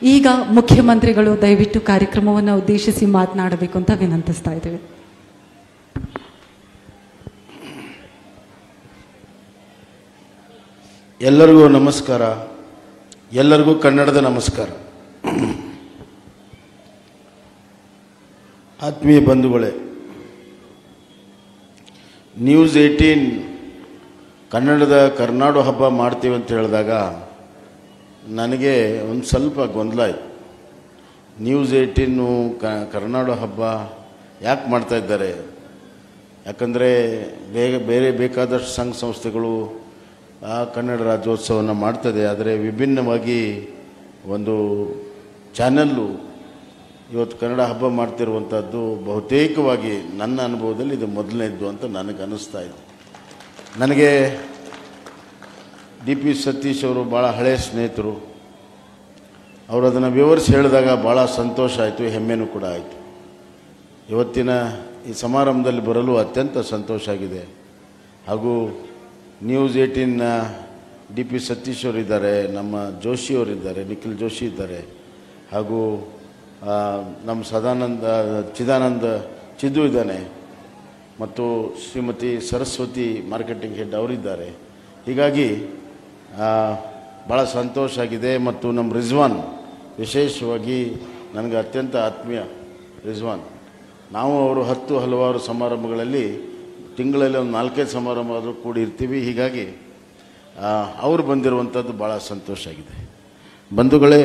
ಈಗ ಮುಖ್ಯಮಂತ್ರಿಗಳು ದಯವಿಟ್ಟು ಕಾರ್ಯಕ್ರಮವನ್ನು ಉದ್ದೇಶಿಸಿ ಮಾತನಾಡಬೇಕು ಅಂತ ವಿನಂತಿಸ್ತಾ ಇದ್ದೇವೆ ಎಲ್ಲರಿಗೂ ನಮಸ್ಕಾರ ಎಲ್ಲರಿಗೂ ಕನ್ನಡದ ನಮಸ್ಕಾರ ಆತ್ಮೀಯ ಬಂಧುಗಳೇ ನ್ಯೂಸ್ ಏಯ್ಟೀನ್ ಕನ್ನಡದ ಕರ್ನಾಡು ಹಬ್ಬ ಮಾಡ್ತೀವಿ ಅಂತ ಹೇಳಿದಾಗ ನನಗೆ ಒಂದು ಸ್ವಲ್ಪ ಗೊಂದಲ ಆಯಿತು ನ್ಯೂಸ್ ಏಯ್ಟೀನು ಕ ಕರ್ನಾಡು ಹಬ್ಬ ಯಾಕೆ ಮಾಡ್ತಾ ಇದ್ದಾರೆ ಯಾಕಂದರೆ ಬೇಗ ಬೇರೆ ಬೇಕಾದಷ್ಟು ಸಂಘ ಸಂಸ್ಥೆಗಳು ಆ ಕನ್ನಡ ರಾಜ್ಯೋತ್ಸವವನ್ನು ಮಾಡ್ತದೆ ಆದರೆ ವಿಭಿನ್ನವಾಗಿ ಒಂದು ಚಾನಲ್ಲು ಇವತ್ತು ಕನ್ನಡ ಹಬ್ಬ ಮಾಡ್ತಿರುವಂಥದ್ದು ಬಹುತೇಕವಾಗಿ ನನ್ನ ಅನುಭವದಲ್ಲಿ ಇದು ಮೊದಲನೇದ್ದು ಅಂತ ನನಗೆ ಅನ್ನಿಸ್ತಾ ಇದೆ ನನಗೆ ಡಿ ಪಿ ಸತೀಶ್ ಅವರು ಭಾಳ ಹಳೆಯ ಸ್ನೇಹಿತರು ಅವರು ಅದನ್ನು ವಿವರಿಸಿ ಹೇಳಿದಾಗ ಭಾಳ ಸಂತೋಷ ಆಯಿತು ಹೆಮ್ಮೆನೂ ಕೂಡ ಆಯಿತು ಇವತ್ತಿನ ಈ ಸಮಾರಂಭದಲ್ಲಿ ಬರಲು ಅತ್ಯಂತ ಸಂತೋಷ ಆಗಿದೆ ಹಾಗೂ ನ್ಯೂಸ್ ಏಯ್ಟೀನ್ನ ಡಿ ಪಿ ಸತೀಶ್ ಅವರಿದ್ದಾರೆ ನಮ್ಮ ಜೋಶಿ ಅವರಿದ್ದಾರೆ ನಿಖಿಲ್ ಜೋಶಿ ಇದ್ದಾರೆ ಹಾಗೂ ಆ, ನಮ್ಮ ಸದಾನಂದ ಚಿದಾನಂದ ಚಿದ್ದು ಇದ್ದಾನೆ ಮತ್ತು ಶ್ರೀಮತಿ ಸರಸ್ವತಿ ಮಾರ್ಕೆಟಿಂಗ್ ಹೆಡ್ ಅವರಿದ್ದಾರೆ ಹೀಗಾಗಿ ಆ, ಭಾಳ ಸಂತೋಷ ಆಗಿದೆ ಮತ್ತು ನಮ್ಮ ರಿಜ್ವಾನ್ ವಿಶೇಷವಾಗಿ ನನಗೆ ಅತ್ಯಂತ ಆತ್ಮೀಯ ರಿಜ್ವಾನ್ ನಾವು ಅವರು ಹತ್ತು ಹಲವಾರು ಸಮಾರಂಭಗಳಲ್ಲಿ ತಿಂಗಳಲ್ಲಿ ಒಂದು ನಾಲ್ಕೈದು ಸಮಾರಂಭ ಆದರೂ ಕೂಡಿ ಇರ್ತೀವಿ ಹೀಗಾಗಿ ಆ, ಅವರು ಬಂದಿರುವಂಥದ್ದು ಭಾಳ ಸಂತೋಷ ಆಗಿದೆ ಬಂಧುಗಳೇ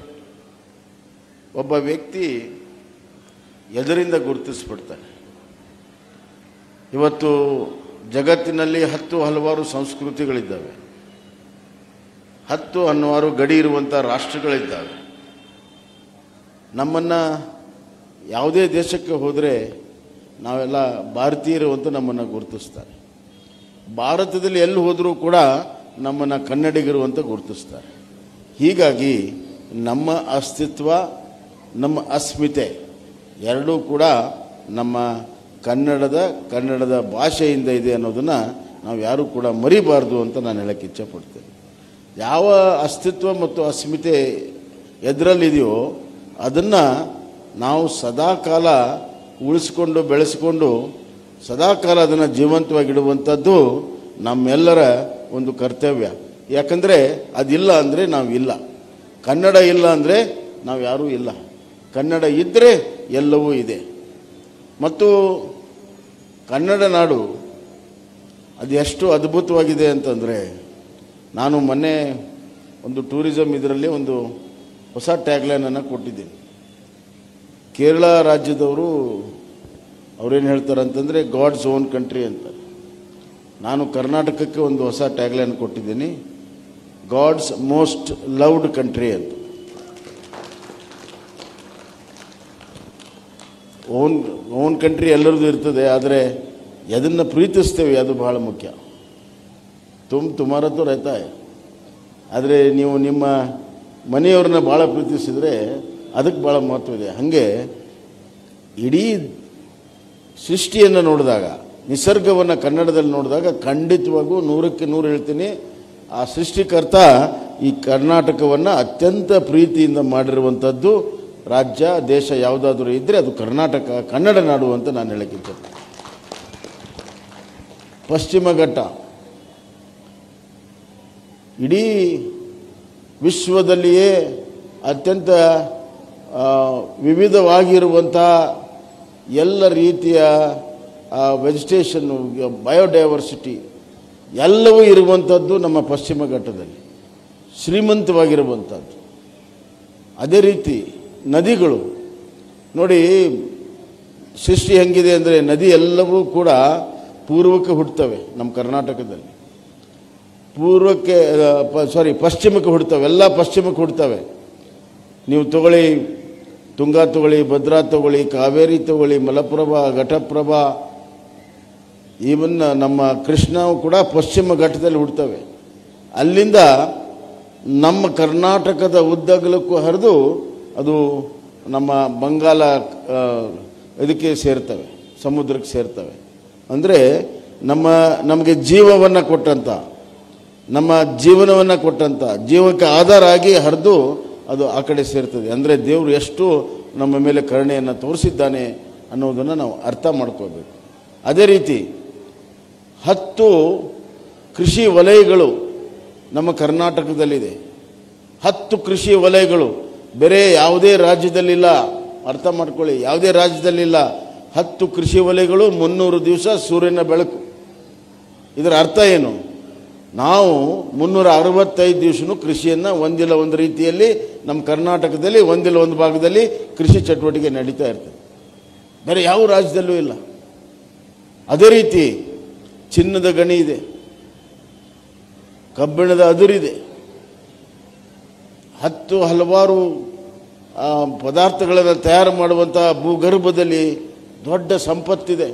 ಒಬ್ಬ ವ್ಯಕ್ತಿ ಎದರಿಂದ ಗುರುತಿಸ್ಬಿಡ್ತಾನೆ ಇವತ್ತು ಜಗತ್ತಿನಲ್ಲಿ ಹತ್ತು ಹಲವಾರು ಸಂಸ್ಕೃತಿಗಳಿದ್ದಾವೆ ಹತ್ತು ಹಲವಾರು ಗಡಿ ಇರುವಂಥ ರಾಷ್ಟ್ರಗಳಿದ್ದಾವೆ ನಮ್ಮನ್ನು ಯಾವುದೇ ದೇಶಕ್ಕೆ ಹೋದರೆ ನಾವೆಲ್ಲ ಭಾರತೀಯರು ಅಂತ ನಮ್ಮನ್ನು ಗುರುತಿಸ್ತಾರೆ ಭಾರತದಲ್ಲಿ ಎಲ್ಲಿ ಹೋದರೂ ಕೂಡ ನಮ್ಮನ್ನು ಕನ್ನಡಿಗರು ಅಂತ ಗುರುತಿಸ್ತಾರೆ ಹೀಗಾಗಿ ನಮ್ಮ ಅಸ್ತಿತ್ವ ನಮ್ಮ ಅಸ್ಮಿತೆ ಎರಡೂ ಕೂಡ ನಮ್ಮ ಕನ್ನಡದ ಕನ್ನಡದ ಭಾಷೆಯಿಂದ ಇದೆ ಅನ್ನೋದನ್ನು ನಾವು ಯಾರೂ ಕೂಡ ಮರಿಬಾರ್ದು ಅಂತ ನಾನು ಹೇಳಕ್ಕೆ ಇಚ್ಛಪಡ್ತೇನೆ ಯಾವ ಅಸ್ತಿತ್ವ ಮತ್ತು ಅಸ್ಮಿತೆ ಎದರಲ್ಲಿದೆಯೋ ಅದನ್ನು ನಾವು ಸದಾಕಾಲ ಉಳಿಸ್ಕೊಂಡು ಬೆಳೆಸ್ಕೊಂಡು ಸದಾಕಾಲ ಅದನ್ನು ಜೀವಂತವಾಗಿಡುವಂಥದ್ದು ನಮ್ಮೆಲ್ಲರ ಒಂದು ಕರ್ತವ್ಯ ಯಾಕಂದರೆ ಅದಿಲ್ಲ ಅಂದರೆ ನಾವು ಇಲ್ಲ ಕನ್ನಡ ಇಲ್ಲ ಅಂದರೆ ನಾವು ಯಾರೂ ಇಲ್ಲ ಕನ್ನಡ ಇದ್ದರೆ ಎಲ್ಲವೂ ಇದೆ ಮತ್ತು ಕನ್ನಡ ನಾಡು ಅದು ಎಷ್ಟು ಅದ್ಭುತವಾಗಿದೆ ಅಂತಂದರೆ ನಾನು ಮೊನ್ನೆ ಒಂದು ಟೂರಿಸಮ್ ಇದರಲ್ಲಿ ಒಂದು ಹೊಸ ಟ್ಯಾಗ್ಲೈನನ್ನು ಕೊಟ್ಟಿದ್ದೀನಿ ಕೇರಳ ರಾಜ್ಯದವರು ಅವ್ರೇನು ಹೇಳ್ತಾರೆ ಅಂತಂದರೆ ಗಾಡ್ಸ್ ಓನ್ ಕಂಟ್ರಿ ಅಂತ ನಾನು ಕರ್ನಾಟಕಕ್ಕೆ ಒಂದು ಹೊಸ ಟ್ಯಾಗ್ಲೈನ್ ಕೊಟ್ಟಿದ್ದೀನಿ ಗಾಡ್ಸ್ ಮೋಸ್ಟ್ ಲವ್ಡ್ ಕಂಟ್ರಿ ಅಂತ ಓನ್ ಓನ್ ಕಂಟ್ರಿ ಎಲ್ಲರದ್ದು ಇರ್ತದೆ ಆದರೆ ಎದನ್ನು ಪ್ರೀತಿಸ್ತೇವೆ ಅದು ಬಹಳ ಮುಖ್ಯ ತುಮ್ ತುಮಾರ ತೋ ರೈತಾ ಹೈ. ಆದರೆ ನೀವು ನಿಮ್ಮ ಮನೆಯವ್ರನ್ನ ಭಾಳ ಪ್ರೀತಿಸಿದರೆ ಅದಕ್ಕೆ ಭಾಳ ಮಹತ್ವ ಇದೆ ಹಾಗೆ ಇಡೀ ಸೃಷ್ಟಿಯನ್ನು ನೋಡಿದಾಗ ನಿಸರ್ಗವನ್ನು ಕನ್ನಡದಲ್ಲಿ ನೋಡಿದಾಗ ಖಂಡಿತವಾಗೂ ನೂರಕ್ಕೆ ನೂರು ಹೇಳ್ತೀನಿ ಆ ಸೃಷ್ಟಿಕರ್ತ ಈ ಕರ್ನಾಟಕವನ್ನು ಅತ್ಯಂತ ಪ್ರೀತಿಯಿಂದ ಮಾಡಿರುವಂಥದ್ದು ರಾಜ್ಯ ದೇಶ ಯಾವುದಾದ್ರೂ ಇದ್ದರೆ ಅದು ಕರ್ನಾಟಕ ಕನ್ನಡ ನಾಡು ಅಂತ ನಾನು ಹೇಳಕ್ಕೆ ಇಚ್ಛೆ ಪಶ್ಚಿಮ ಘಟ್ಟ ಇಡೀ ವಿಶ್ವದಲ್ಲಿಯೇ ಅತ್ಯಂತ ಆ, ವಿವಿಧವಾಗಿರುವಂಥ ಎಲ್ಲ ರೀತಿಯ ವೆಜಿಟೇಷನ್ನು ಬಯೋಡೈವರ್ಸಿಟಿ ಎಲ್ಲವೂ ಇರುವಂಥದ್ದು ನಮ್ಮ ಪಶ್ಚಿಮ ಘಟ್ಟದಲ್ಲಿ ಶ್ರೀಮಂತವಾಗಿರುವಂಥದ್ದು ಅದೇ ರೀತಿ ನದಿಗಳು ನೋಡಿ ಸೃಷ್ಟಿ ಹೆಂಗಿದೆ ಅಂದರೆ ನದಿ ಎಲ್ಲವೂ ಕೂಡ ಪೂರ್ವಕ್ಕೆ ಹುಟ್ಟುತ್ತವೆ ನಮ್ಮ ಕರ್ನಾಟಕದಲ್ಲಿ ಪೂರ್ವಕ್ಕೆ ಸಾರಿ ಪಶ್ಚಿಮಕ್ಕೆ ಹುಡ್ತವೆ ಎಲ್ಲ ಪಶ್ಚಿಮಕ್ಕೆ ಹುಡ್ತವೆ ನೀವು ತಗೊಳ್ಳಿ ತುಂಗಾ ತಗೊಳ್ಳಿ ಭದ್ರಾ ತಗೊಳ್ಳಿ ಕಾವೇರಿ ತಗೊಳ್ಳಿ ಮಲಪ್ರಭಾ ಘಟಪ್ರಭಾ ಈವನ್ ನಮ್ಮ ಕೃಷ್ಣವು ಕೂಡ ಪಶ್ಚಿಮ ಘಟ್ಟದಲ್ಲಿ ಹುಡ್ತವೆ ಅಲ್ಲಿಂದ ನಮ್ಮ ಕರ್ನಾಟಕದ ಉದ್ದಗಲಕ್ಕೂ ಹರಿದು ಅದು ನಮ್ಮ ಬಂಗಾಲ ಆ, ಇದಕ್ಕೆ ಸೇರ್ತವೆ ಸಮುದ್ರಕ್ಕೆ ಸೇರ್ತವೆ ಅಂದರೆ ನಮ್ಮ ನಮಗೆ ಜೀವವನ್ನು ಕೊಟ್ಟಂಥ ನಮ್ಮ ಜೀವನವನ್ನು ಕೊಟ್ಟಂಥ ಜೀವಕ್ಕೆ ಆಧಾರ ಆಗಿ ಹರಿದು ಅದು ಆ ಕಡೆ ಸೇರ್ತದೆ ಅಂದರೆ ದೇವರು ಎಷ್ಟು ನಮ್ಮ ಮೇಲೆ ಕರುಣೆಯನ್ನು ತೋರಿಸಿದ್ದಾನೆ ಅನ್ನೋದನ್ನು ನಾವು ಅರ್ಥ ಮಾಡ್ಕೋಬೇಕು ಅದೇ ರೀತಿ ಹತ್ತು ಕೃಷಿ ವಲಯಗಳು ನಮ್ಮ ಕರ್ನಾಟಕದಲ್ಲಿದೆ ಹತ್ತು ಕೃಷಿ ವಲಯಗಳು ಬೇರೆ ಯಾವುದೇ ರಾಜ್ಯದಲ್ಲಿಲ್ಲ ಅರ್ಥ ಮಾಡ್ಕೊಳ್ಳಿ ಯಾವುದೇ ರಾಜ್ಯದಲ್ಲಿಲ್ಲ ಹತ್ತು ಕೃಷಿ ವಲಯಗಳು ಮುನ್ನೂರು ದಿವಸ ಸೂರ್ಯನ ಬೆಳಕು ಇದರ ಅರ್ಥ ಏನು ನಾವು ಮುನ್ನೂರ ಅರವತ್ತೈದು ದಿವಸನೂ ಕೃಷಿಯನ್ನು ಒಂದಿಲ್ಲ ಒಂದು ರೀತಿಯಲ್ಲಿ ನಮ್ಮ ಕರ್ನಾಟಕದಲ್ಲಿ ಒಂದಿಲ್ಲ ಒಂದು ಭಾಗದಲ್ಲಿ ಕೃಷಿ ಚಟುವಟಿಕೆ ನಡೀತಾ ಇರ್ತದೆ ಬೇರೆ ಯಾವ ರಾಜ್ಯದಲ್ಲೂ ಇಲ್ಲ ಅದೇ ರೀತಿ ಚಿನ್ನದ ಗಣಿ ಇದೆ ಕಬ್ಬಿಣದ ಅದುರಿದೆ ಹತ್ತು ಹಲವಾರು ಆ, ಪದಾರ್ಥಗಳನ್ನು ತಯಾರು ಮಾಡುವಂಥ ಭೂಗರ್ಭದಲ್ಲಿ ದೊಡ್ಡ ಸಂಪತ್ತಿದೆ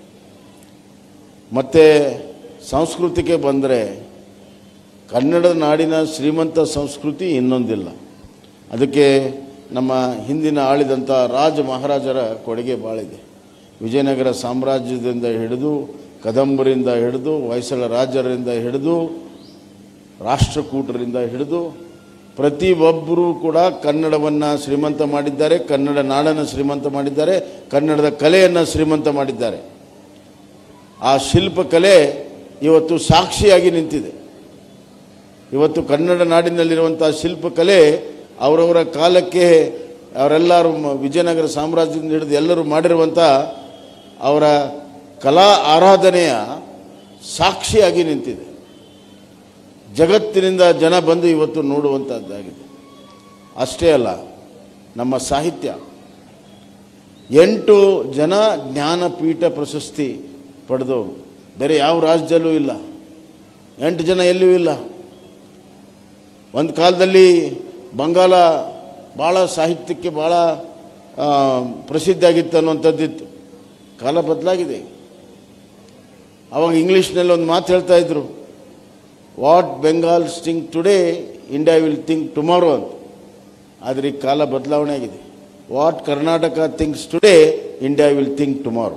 ಮತ್ತು ಸಂಸ್ಕೃತಿಗೆ ಬಂದರೆ ಕನ್ನಡ ನಾಡಿನ ಶ್ರೀಮಂತ ಸಂಸ್ಕೃತಿ ಇನ್ನೊಂದಿಲ್ಲ ಅದಕ್ಕೆ ನಮ್ಮ ಹಿಂದಿನ ಆಳಿದಂಥ ರಾಜ ಮಹಾರಾಜರ ಕೊಡುಗೆ ಭಾಳಿದೆ ವಿಜಯನಗರ ಸಾಮ್ರಾಜ್ಯದಿಂದ ಹಿಡಿದು ಕದಂಬರಿಂದ ಹಿಡಿದು ಹೊಯ್ಸಳ ರಾಜರಿಂದ ಹಿಡಿದು ರಾಷ್ಟ್ರಕೂಟರಿಂದ ಹಿಡಿದು ಪ್ರತಿಯೊಬ್ಬರೂ ಕೂಡ ಕನ್ನಡವನ್ನು ಶ್ರೀಮಂತ ಮಾಡಿದ್ದಾರೆ ಕನ್ನಡ ನಾಡನ್ನು ಶ್ರೀಮಂತ ಮಾಡಿದ್ದಾರೆ ಕನ್ನಡದ ಕಲೆಯನ್ನು ಶ್ರೀಮಂತ ಮಾಡಿದ್ದಾರೆ ಆ ಶಿಲ್ಪಕಲೆ ಇವತ್ತು ಸಾಕ್ಷಿಯಾಗಿ ನಿಂತಿದೆ ಇವತ್ತು ಕನ್ನಡ ನಾಡಿನಲ್ಲಿರುವಂಥ ಶಿಲ್ಪಕಲೆ ಅವರವರ ಕಾಲಕ್ಕೆ ಅವರೆಲ್ಲರೂ ಮ- ವಿಜಯನಗರ ಸಾಮ್ರಾಜ್ಯದಿಂದ ಹಿಡಿದು ಎಲ್ಲರೂ ಮಾಡಿರುವಂಥ ಅವರ ಕಲಾ ಆರಾಧನೆಯ ಸಾಕ್ಷಿಯಾಗಿ ನಿಂತಿದೆ ಜಗತ್ತಿನಿಂದ ಜನ ಬಂದು ಇವತ್ತು ನೋಡುವಂಥದ್ದಾಗಿದೆ ಅಷ್ಟೇ ಅಲ್ಲ ನಮ್ಮ ಸಾಹಿತ್ಯ ಎಂಟು ಜನ ಜ್ಞಾನಪೀಠ ಪ್ರಶಸ್ತಿ ಪಡೆದವರು ಬೇರೆ ಯಾವ ರಾಜ್ಯದಲ್ಲೂ ಇಲ್ಲ ಎಂಟು ಜನ ಎಲ್ಲಿಯೂ ಇಲ್ಲ ಒಂದು ಕಾಲದಲ್ಲಿ ಬಂಗಾಲ ಭಾಳ ಸಾಹಿತ್ಯಕ್ಕೆ ಭಾಳ ಆ, ಪ್ರಸಿದ್ಧ ಆಗಿತ್ತು ಅನ್ನುವಂಥದ್ದಿತ್ತು ಕಾಲ ಬದಲಾಗಿದೆ ಅವಾಗ ಇಂಗ್ಲೀಷ್ನಲ್ಲಿ ಒಂದು ಮಾತು ಹೇಳ್ತಾ ಇದ್ರು what Bengal thinks today India will think tomorrow ಅಂತ ಆದರೆ ಈ ಕಾಲ ಬದಲಾವಣೆ ಆಗಿದೆ what Karnataka thinks today India will think tomorrow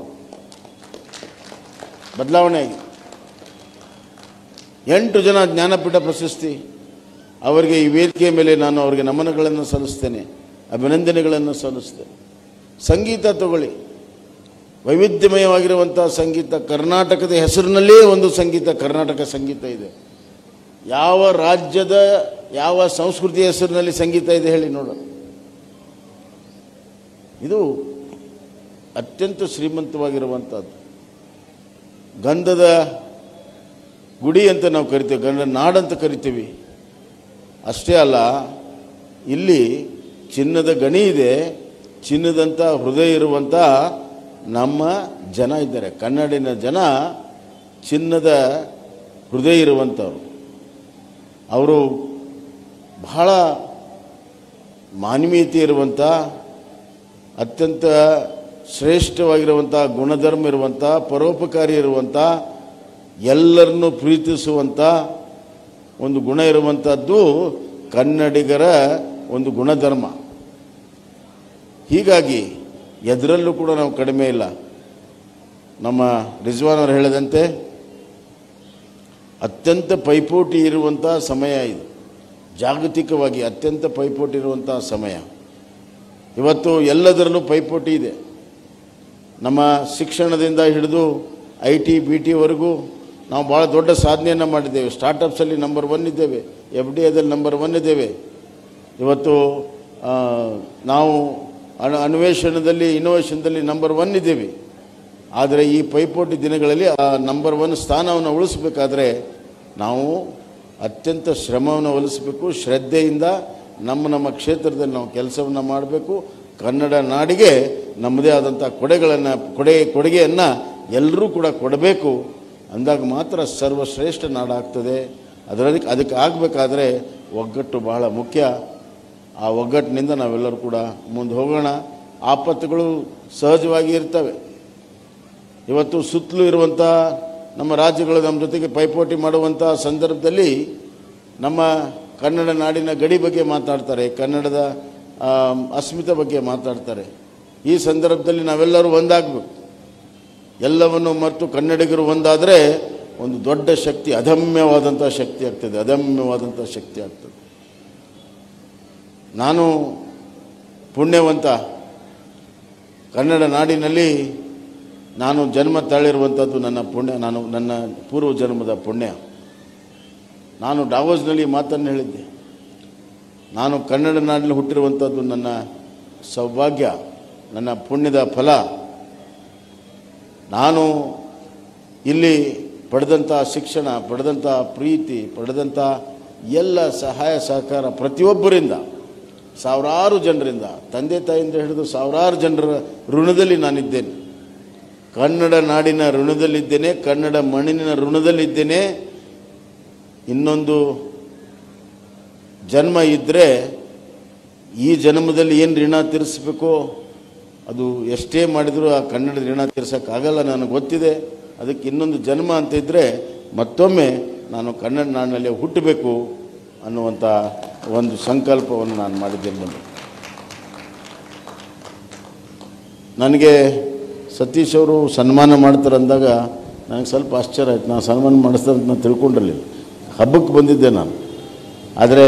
ಬದಲಾವಣೆ ಆಗಿದೆ ಎಂಟು ಜನ ಜ್ಞಾನಪೀಠ ಪ್ರಶಸ್ತಿ ಅವರಿಗೆ ಈ ವೇದಿಕೆಯ ಮೇಲೆ ನಾನು ಅವರಿಗೆ ನಮನಗಳನ್ನು ಸಲ್ಲಿಸ್ತೇನೆ ಅಭಿನಂದನೆಗಳನ್ನು ಸಲ್ಲಿಸ್ತೇನೆ ಸಂಗೀತ ತಗೊಳ್ಳಿ ವೈವಿಧ್ಯಮಯವಾಗಿರುವಂಥ ಸಂಗೀತ ಕರ್ನಾಟಕದ ಹೆಸರಿನಲ್ಲೇ ಒಂದು ಸಂಗೀತ ಕರ್ನಾಟಕ ಸಂಗೀತ ಇದೆ ಯಾವ ರಾಜ್ಯದ ಯಾವ ಸಂಸ್ಕೃತಿಯ ಹೆಸರಿನಲ್ಲಿ ಸಂಗೀತ ಇದೆ ಹೇಳಿ ನೋಡೋಣ ಇದು ಅತ್ಯಂತ ಶ್ರೀಮಂತವಾಗಿರುವಂಥದ್ದು ಗಂಧದ ಗುಡಿ ಅಂತ ನಾವು ಕರಿತೀವಿ ಗಂಧ ನಾಡಂತ ಕರಿತೀವಿ ಅಷ್ಟೇ ಅಲ್ಲ ಇಲ್ಲಿ ಚಿನ್ನದ ಗಣಿ ಇದೆ ಚಿನ್ನದಂಥ ಹೃದಯ ಇರುವಂಥ ನಮ್ಮ ಜನ ಇದ್ದಾರೆ ಕನ್ನಡಿನ ಜನ ಚಿನ್ನದ ಹೃದಯ ಇರುವಂಥವ್ರು ಅವರು ಬಹಳ ಮಾನವೀಯತೆ ಇರುವಂಥ ಅತ್ಯಂತ ಶ್ರೇಷ್ಠವಾಗಿರುವಂಥ ಗುಣಧರ್ಮ ಇರುವಂಥ ಪರೋಪಕಾರಿ ಇರುವಂಥ ಎಲ್ಲರನ್ನೂ ಪ್ರೀತಿಸುವಂಥ ಒಂದು ಗುಣ ಇರುವಂಥದ್ದು ಕನ್ನಡಿಗರ ಒಂದು ಗುಣಧರ್ಮ ಹೀಗಾಗಿ ಎದರಲ್ಲೂ ಕೂಡ ನಾವು ಕಡಿಮೆ ಇಲ್ಲ ನಮ್ಮ ರಿಜ್ವಾನ್ ಅವರು ಹೇಳಿದಂತೆ ಅತ್ಯಂತ ಪೈಪೋಟಿ ಇರುವಂಥ ಸಮಯ ಇದು ಜಾಗತಿಕವಾಗಿ ಅತ್ಯಂತ ಪೈಪೋಟಿ ಇರುವಂಥ ಸಮಯ ಇವತ್ತು ಎಲ್ಲದರಲ್ಲೂ ಪೈಪೋಟಿ ಇದೆ ನಮ್ಮ ಶಿಕ್ಷಣದಿಂದ ಹಿಡಿದು ಐ ಟಿ ಬಿ ಟಿವರೆಗೂ ನಾವು ಭಾಳ ದೊಡ್ಡ ಸಾಧನೆಯನ್ನು ಮಾಡಿದ್ದೇವೆ ಸ್ಟಾರ್ಟಪ್ಸಲ್ಲಿ ನಂಬರ್ ಒನ್ ಇದ್ದೇವೆ ಎಫ್ ಡಿ ಎದಲ್ಲಿ ನಂಬರ್ ಒನ್ ಇದ್ದೇವೆ ಇವತ್ತು ಆ, ನಾವು ಅಣು ಅನ್ವೇಷಣದಲ್ಲಿ ಇನ್ನೋವೇಷನ್ದಲ್ಲಿ ನಂಬರ್ ಒನ್ ಇದ್ದೀವಿ ಆದರೆ ಈ ಪೈಪೋಟಿ ದಿನಗಳಲ್ಲಿ ಆ ನಂಬರ್ ಒನ್ ಸ್ಥಾನವನ್ನು ಉಳಿಸ್ಬೇಕಾದ್ರೆ ನಾವು ಅತ್ಯಂತ ಶ್ರಮವನ್ನು ಒಲಿಸಬೇಕು ಶ್ರದ್ಧೆಯಿಂದ ನಮ್ಮ ನಮ್ಮ ಕ್ಷೇತ್ರದಲ್ಲಿ ನಾವು ಕೆಲಸವನ್ನು ಮಾಡಬೇಕು ಕನ್ನಡ ನಾಡಿಗೆ ನಮ್ಮದೇ ಆದಂಥ ಕೊಡೆಗಳನ್ನು ಕೊಡೆ ಕೊಡುಗೆಯನ್ನು ಎಲ್ಲರೂ ಕೂಡ ಕೊಡಬೇಕು ಅಂದಾಗ ಮಾತ್ರ ಸರ್ವಶ್ರೇಷ್ಠ ನಾಡಾಗ್ತದೆ ಅದರಲ್ಲಿ ಅದಕ್ಕೆ ಆಗಬೇಕಾದ್ರೆ ಒಗ್ಗಟ್ಟು ಬಹಳ ಮುಖ್ಯ ಆ ಒಗ್ಗಟ್ಟಿನಿಂದ ನಾವೆಲ್ಲರೂ ಕೂಡ ಮುಂದೆ ಹೋಗೋಣ ಆಪತ್ತುಗಳು ಸಹಜವಾಗಿ ಇರ್ತವೆ ಇವತ್ತು ಸುತ್ತಲೂ ಇರುವಂಥ ನಮ್ಮ ರಾಜ್ಯಗಳು ನಮ್ಮ ಜೊತೆಗೆ ಪೈಪೋಟಿ ಮಾಡುವಂಥ ಸಂದರ್ಭದಲ್ಲಿ ನಮ್ಮ ಕನ್ನಡ ನಾಡಿನ ಗಡಿ ಬಗ್ಗೆ ಮಾತಾಡ್ತಾರೆ ಕನ್ನಡದ ಆ, ಅಸ್ಮಿತೆ ಬಗ್ಗೆ ಮಾತಾಡ್ತಾರೆ ಈ ಸಂದರ್ಭದಲ್ಲಿ ನಾವೆಲ್ಲರೂ ಒಂದಾಗಬೇಕು ಎಲ್ಲವನ್ನು ಮರೆತು ಕನ್ನಡಿಗರು ಒಂದಾದರೆ ಒಂದು ದೊಡ್ಡ ಶಕ್ತಿ ಅದಮ್ಯವಾದಂಥ ಶಕ್ತಿ ಆಗ್ತದೆ ಅದಮ್ಯವಾದಂಥ ಶಕ್ತಿ ಆಗ್ತದೆ ನಾನು ಪುಣ್ಯವಂತ ಕನ್ನಡ ನಾಡಿನಲ್ಲಿ ನಾನು ಜನ್ಮ ತಾಳಿರುವಂಥದ್ದು ನನ್ನ ಪುಣ್ಯ ನಾನು ನನ್ನ ಪೂರ್ವ ಜನ್ಮದ ಪುಣ್ಯ ನಾನು ಡಾವೋಸ್ನಲ್ಲಿ ಈ ಮಾತನ್ನು ಹೇಳಿದ್ದೆ ನಾನು ಕನ್ನಡ ನಾಡಿನಲ್ಲಿ ಹುಟ್ಟಿರುವಂಥದ್ದು ನನ್ನ ಸೌಭಾಗ್ಯ ನನ್ನ ಪುಣ್ಯದ ಫಲ ನಾನು ಇಲ್ಲಿ ಪಡೆದಂಥ ಶಿಕ್ಷಣ ಪಡೆದಂಥ ಪ್ರೀತಿ ಪಡೆದಂಥ ಎಲ್ಲ ಸಹಾಯ ಸಹಕಾರ ಪ್ರತಿಯೊಬ್ಬರಿಂದ ಸಾವಿರಾರು ಜನರಿಂದ ತಂದೆ ತಾಯಿಯಿಂದ ಹಿಡಿದು ಸಾವಿರಾರು ಜನರ ಋಣದಲ್ಲಿ ನಾನಿದ್ದೇನೆ ಕನ್ನಡ ನಾಡಿನ ಋಣದಲ್ಲಿದ್ದೇನೆ ಕನ್ನಡ ಮಣ್ಣಿನ ಋಣದಲ್ಲಿದ್ದೇನೆ ಇನ್ನೊಂದು ಜನ್ಮ ಇದ್ದರೆ ಈ ಜನ್ಮದಲ್ಲಿ ಏನು ಋಣ ತೀರಿಸ್ಬೇಕೋ ಅದು ಎಷ್ಟೇ ಮಾಡಿದರೂ ಆ ಕನ್ನಡದ ಋಣ ತೀರ್ಸೋಕ್ಕಾಗಲ್ಲ ನನಗೆ ಗೊತ್ತಿದೆ ಅದಕ್ಕೆ ಇನ್ನೊಂದು ಜನ್ಮ ಅಂತ ಇದ್ದರೆ ಮತ್ತೊಮ್ಮೆ ನಾನು ಕನ್ನಡ ನಾಡಿನಲ್ಲಿ ಹುಟ್ಟಬೇಕು ಅನ್ನುವಂಥ ಒಂದು ಸಂಕಲ್ಪವನ್ನು ನಾನು ಮಾಡಿದ್ದೇನೆ ಬಂದು ನನಗೆ ಸತೀಶ್ ಅವರು ಸನ್ಮಾನ ಮಾಡ್ತಾರೆ ಅಂದಾಗ ನನಗೆ ಸ್ವಲ್ಪ ಆಶ್ಚರ್ಯ ಆಯ್ತು ನಾನು ಸನ್ಮಾನ ಮಾಡಿಸ್ತಾರೆ ಅಂತ ನಾನು ತಿಳ್ಕೊಂಡಿರಲಿಲ್ಲ ಹಬ್ಬಕ್ಕೆ ಬಂದಿದ್ದೆ ನಾನು ಆದರೆ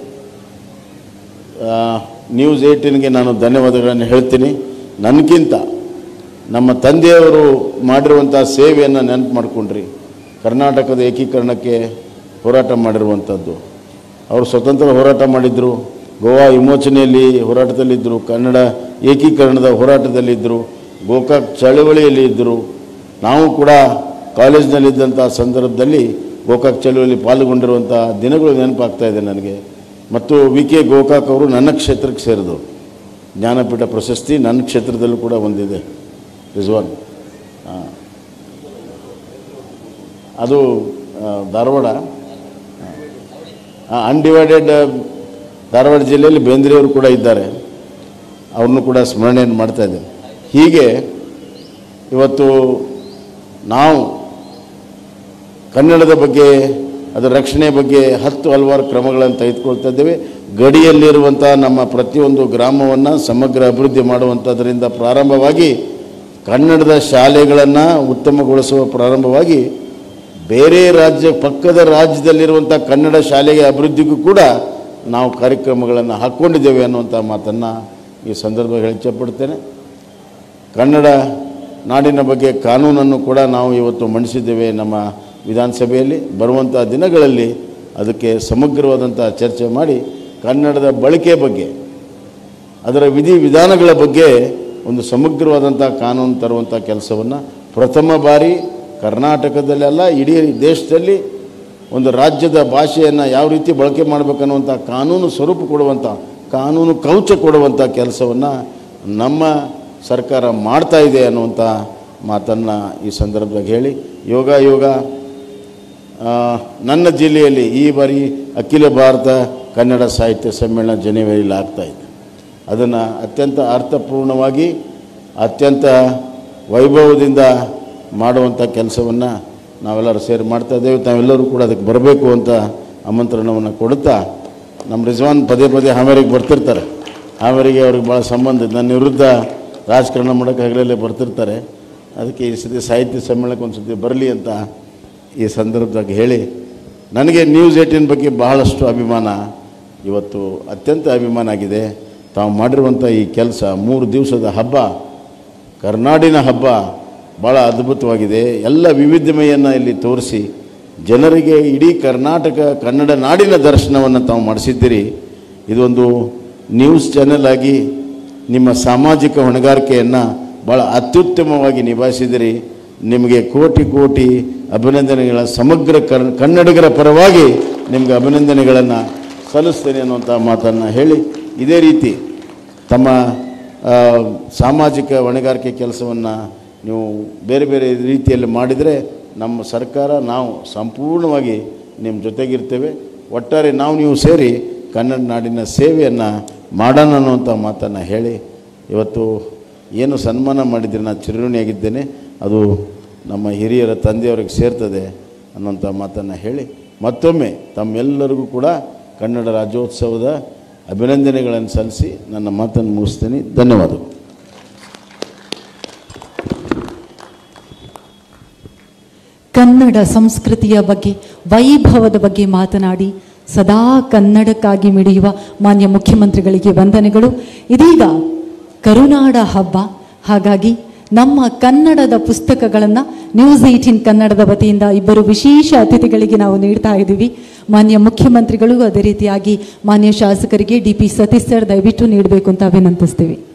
ಆ, ನ್ಯೂಸ್ ಏಯ್ಟೀನ್ಗೆ ನಾನು ಧನ್ಯವಾದಗಳನ್ನು ಹೇಳ್ತೀನಿ ನನಗಿಂತ ನಮ್ಮ ತಂದೆಯವರು ಮಾಡಿರುವಂಥ ಸೇವೆಯನ್ನು ನೆನಪು ಮಾಡಿಕೊಂಡ್ರಿ ಕರ್ನಾಟಕದ ಏಕೀಕರಣಕ್ಕೆ ಹೋರಾಟ ಮಾಡಿರುವಂಥದ್ದು ಅವರು ಸ್ವತಂತ್ರ ಹೋರಾಟ ಮಾಡಿದರು ಗೋವಾ ವಿಮೋಚನೆಯಲ್ಲಿ ಹೋರಾಟದಲ್ಲಿದ್ದರು ಕನ್ನಡ ಏಕೀಕರಣದ ಹೋರಾಟದಲ್ಲಿದ್ದರು ಗೋಕಾಕ್ ಚಳವಳಿಯಲ್ಲಿ ಇದ್ದರು ನಾವು ಕೂಡ ಕಾಲೇಜ್ನಲ್ಲಿದ್ದಂಥ ಸಂದರ್ಭದಲ್ಲಿ ಗೋಕಾಕ್ ಚಳವಳಿಯಲ್ಲಿ ಪಾಲ್ಗೊಂಡಿರುವಂಥ ದಿನಗಳು ನೆನಪಾಗ್ತಾ ಇದೆ ನನಗೆ ಮತ್ತು ವಿ ಕೆ ಗೋಕಾಕ್ ಅವರು ನನ್ನ ಕ್ಷೇತ್ರಕ್ಕೆ ಸೇರಿದವರು ಜ್ಞಾನಪೀಠ ಪ್ರಶಸ್ತಿ ನನ್ನ ಕ್ಷೇತ್ರದಲ್ಲೂ ಕೂಡ ಒಂದಿದೆ ರಿಜ್ವಾನ್ ಆ. ಅದು ಆ, ಧಾರವಾಡ ಅನ್ಡಿವೈಡೆಡ್ ಧಾರವಾಡ ಜಿಲ್ಲೆಯಲ್ಲಿ ಬೇಂದ್ರೆಯವರು ಕೂಡ ಇದ್ದಾರೆ ಅವ್ರನ್ನೂ ಕೂಡ ಸ್ಮರಣೆಯನ್ನು ಮಾಡ್ತಾ ಇದ್ದೇನೆ ಹೀಗೆ ಇವತ್ತು ನಾವು ಕನ್ನಡದ ಬಗ್ಗೆ ಅದರ ರಕ್ಷಣೆ ಬಗ್ಗೆ ಹತ್ತು ಹಲವಾರು ಕ್ರಮಗಳನ್ನು ತೆಗೆದುಕೊಳ್ತಾ ಇದ್ದೇವೆ ಗಡಿಯಲ್ಲಿರುವಂಥ ನಮ್ಮ ಪ್ರತಿಯೊಂದು ಗ್ರಾಮವನ್ನು ಸಮಗ್ರ ಅಭಿವೃದ್ಧಿ ಮಾಡುವಂಥದ್ರಿಂದ ಪ್ರಾರಂಭವಾಗಿ ಕನ್ನಡದ ಶಾಲೆಗಳನ್ನು ಉತ್ತಮಗೊಳಿಸುವ ಪ್ರಾರಂಭವಾಗಿ ಬೇರೆ ರಾಜ್ಯ ಪಕ್ಕದ ರಾಜ್ಯದಲ್ಲಿರುವಂಥ ಕನ್ನಡ ಶಾಲೆಗೆ ಅಭಿವೃದ್ಧಿಗೂ ಕೂಡ ನಾವು ಕಾರ್ಯಕ್ರಮಗಳನ್ನು ಹಾಕ್ಕೊಂಡಿದ್ದೇವೆ ಅನ್ನುವಂಥ ಮಾತನ್ನು ಈ ಸಂದರ್ಭದಲ್ಲಿ ಇಚ್ಛೆಪಡ್ತೇನೆ ಕನ್ನಡ ನಾಡಿನ ಬಗ್ಗೆ ಕಾನೂನನ್ನು ಕೂಡ ನಾವು ಇವತ್ತು ಮಂಡಿಸಿದ್ದೇವೆ ನಮ್ಮ ವಿಧಾನಸಭೆಯಲ್ಲಿ ಬರುವಂಥ ದಿನಗಳಲ್ಲಿ ಅದಕ್ಕೆ ಸಮಗ್ರವಾದಂಥ ಚರ್ಚೆ ಮಾಡಿ ಕನ್ನಡದ ಬಳಕೆ ಬಗ್ಗೆ ಅದರ ವಿಧಿ ವಿಧಾನಗಳ ಬಗ್ಗೆ ಒಂದು ಸಮಗ್ರವಾದಂಥ ಕಾನೂನು ತರುವಂಥ ಕೆಲಸವನ್ನು ಪ್ರಥಮ ಬಾರಿ ಕರ್ನಾಟಕದಲ್ಲೆಲ್ಲ ಇಡೀ ದೇಶದಲ್ಲಿ ಒಂದು ರಾಜ್ಯದ ಭಾಷೆಯನ್ನು ಯಾವ ರೀತಿ ಬಳಕೆ ಮಾಡಬೇಕನ್ನುವಂಥ ಕಾನೂನು ಸ್ವರೂಪ ಕೊಡುವಂಥ ಕಾನೂನು ಕವಚ ಕೊಡುವಂಥ ಕೆಲಸವನ್ನು ನಮ್ಮ ಸರ್ಕಾರ ಮಾಡ್ತಾ ಇದೆ ಅನ್ನುವಂಥ ಮಾತನ್ನು ಈ ಸಂದರ್ಭದಾಗ ಹೇಳಿ ಯೋಗ ಯೋಗ ಆ, ನನ್ನ ಜಿಲ್ಲೆಯಲ್ಲಿ ಈ ಬಾರಿ ಅಖಿಲ ಭಾರತ ಕನ್ನಡ ಸಾಹಿತ್ಯ ಸಮ್ಮೇಳನ ಜನವರಿಯಲ್ಲಿ ಆಗ್ತಾ ಇದೆ ಅದನ್ನು ಅತ್ಯಂತ ಅರ್ಥಪೂರ್ಣವಾಗಿ ಅತ್ಯಂತ ವೈಭವದಿಂದ ಮಾಡುವಂಥ ಕೆಲಸವನ್ನು ನಾವೆಲ್ಲರೂ ಸೇರಿ ಮಾಡ್ತಾ ಇದ್ದೇವೆ ತಾವೆಲ್ಲರೂ ಕೂಡ ಅದಕ್ಕೆ ಬರಬೇಕು ಅಂತ ಆಮಂತ್ರಣವನ್ನು ಕೊಡುತ್ತಾ ನಮ್ಮ ರಿಜ್ವಾನ್ ಪದೇ ಪದೇ ಹಾವೇರಿಗೆ ಬರ್ತಿರ್ತಾರೆ ಹಾವೇರಿಗೆ ಅವ್ರಿಗೆ ಭಾಳ ಸಂಬಂಧ ಇದೆ. ನನ್ನ ವಿರುದ್ಧ ರಾಜಕಾರಣ ಮಾಡೋಕ್ಕೆ ಹಗಲಲ್ಲೇ ಬರ್ತಿರ್ತಾರೆ ಅದಕ್ಕೆ ಈ ಸತಿ ಸಾಹಿತ್ಯ ಸಮ್ಮೇಳನಕ್ಕೆ ಒಂದು ಸತಿ ಬರಲಿ ಅಂತ ಈ ಸಂದರ್ಭದಾಗ ಹೇಳಿ ನನಗೆ ನ್ಯೂಸ್ ಏಯ್ಟೀನ್ ಬಗ್ಗೆ ಬಹಳಷ್ಟು ಅಭಿಮಾನ ಇವತ್ತು ಅತ್ಯಂತ ಅಭಿಮಾನ ಆಗಿದೆ ತಾವು ಮಾಡಿರುವಂಥ ಈ ಕೆಲಸ ಮೂರು ದಿವಸದ ಹಬ್ಬ ಕರ್ನಾಡಿನ ಹಬ್ಬ ಭಾಳ ಅದ್ಭುತವಾಗಿದೆ ಎಲ್ಲ ವಿವಿಧಮಯನ್ನು ಇಲ್ಲಿ ತೋರಿಸಿ ಜನರಿಗೆ ಇಡೀ ಕರ್ನಾಟಕ ಕನ್ನಡ ನಾಡಿನ ದರ್ಶನವನ್ನು ತಾವು ಮಾಡಿಸಿದ್ದೀರಿ ಇದೊಂದು ನ್ಯೂಸ್ ಚಾನೆಲ್ ಆಗಿ ನಿಮ್ಮ ಸಾಮಾಜಿಕ ಹೊಣೆಗಾರಿಕೆಯನ್ನು ಭಾಳ ಅತ್ಯುತ್ತಮವಾಗಿ ನಿಭಾಯಿಸಿದಿರಿ ನಿಮಗೆ ಕೋಟಿ ಕೋಟಿ ಅಭಿನಂದನೆಗಳ ಸಮಗ್ರ ಕರ್ ಕನ್ನಡಿಗರ ಪರವಾಗಿ ನಿಮಗೆ ಅಭಿನಂದನೆಗಳನ್ನು ಸಲ್ಲಿಸ್ತೇನೆ ಅನ್ನುವಂಥ ಮಾತನ್ನು ಹೇಳಿ ಇದೇ ರೀತಿ ತಮ್ಮ ಆ, ಸಾಮಾಜಿಕ ಹೊಣೆಗಾರಿಕೆ ಕೆಲಸವನ್ನು ನೀವು ಬೇರೆ ಬೇರೆ ರೀತಿಯಲ್ಲಿ ಮಾಡಿದರೆ ನಮ್ಮ ಸರ್ಕಾರ ನಾವು ಸಂಪೂರ್ಣವಾಗಿ ನಿಮ್ಮ ಜೊತೆಗಿರ್ತೇವೆ ಒಟ್ಟಾರೆ ನಾವು ನೀವು ಸೇರಿ ಕನ್ನಡ ನಾಡಿನ ಸೇವೆಯನ್ನು ಮಾಡೋಣ ಅನ್ನುವಂಥ ಮಾತನ್ನು ಹೇಳಿ ಇವತ್ತು ಏನು ಸನ್ಮಾನ ಮಾಡಿದ್ದೀರಿ ನಾನು ಚಿರಋಣಿಯಾಗಿದ್ದೇನೆ ಅದು ನಮ್ಮ ಹಿರಿಯರ ತಂದೆಯವರಿಗೆ ಸೇರ್ತದೆ ಅನ್ನೋಂಥ ಮಾತನ್ನು ಹೇಳಿ ಮತ್ತೊಮ್ಮೆ ತಮ್ಮೆಲ್ಲರಿಗೂ ಕೂಡ ಕನ್ನಡ ರಾಜ್ಯೋತ್ಸವದ ಅಭಿನಂದನೆಗಳನ್ನು ಸಲ್ಲಿಸಿ ನನ್ನ ಮಾತನ್ನು ಮುಗಿಸ್ತೀನಿ ಧನ್ಯವಾದಗಳು ಕನ್ನಡ ಸಂಸ್ಕೃತಿಯ ಬಗ್ಗೆ ವೈಭವದ ಬಗ್ಗೆ ಮಾತನಾಡಿ ಸದಾ ಕನ್ನಡಕ್ಕಾಗಿ ಮಿಡಿಯುವ ಮಾನ್ಯ ಮುಖ್ಯಮಂತ್ರಿಗಳಿಗೆ ವಂದನೆಗಳು ಇದೀಗ ಕರುನಾಡ ಹಬ್ಬ ಹಾಗಾಗಿ ನಮ್ಮ ಕನ್ನಡದ ಪುಸ್ತಕಗಳನ್ನು ನ್ಯೂಸ್ ಏಯ್ಟೀನ್ ಕನ್ನಡದ ವತಿಯಿಂದ ಇಬ್ಬರು ವಿಶೇಷ ಅತಿಥಿಗಳಿಗೆ ನಾವು ನೀಡ್ತಾ ಇದ್ದೀವಿ ಮಾನ್ಯ ಮುಖ್ಯಮಂತ್ರಿಗಳು ಅದೇ ರೀತಿಯಾಗಿ ಮಾನ್ಯ ಶಾಸಕರಿಗೆ ಡಿ ಪಿ ಸತೀಶ್ ಸರ್ ದಯವಿಟ್ಟು ನೀಡಬೇಕು ಅಂತ ವಿನಂತಿಸ್ತೀವಿ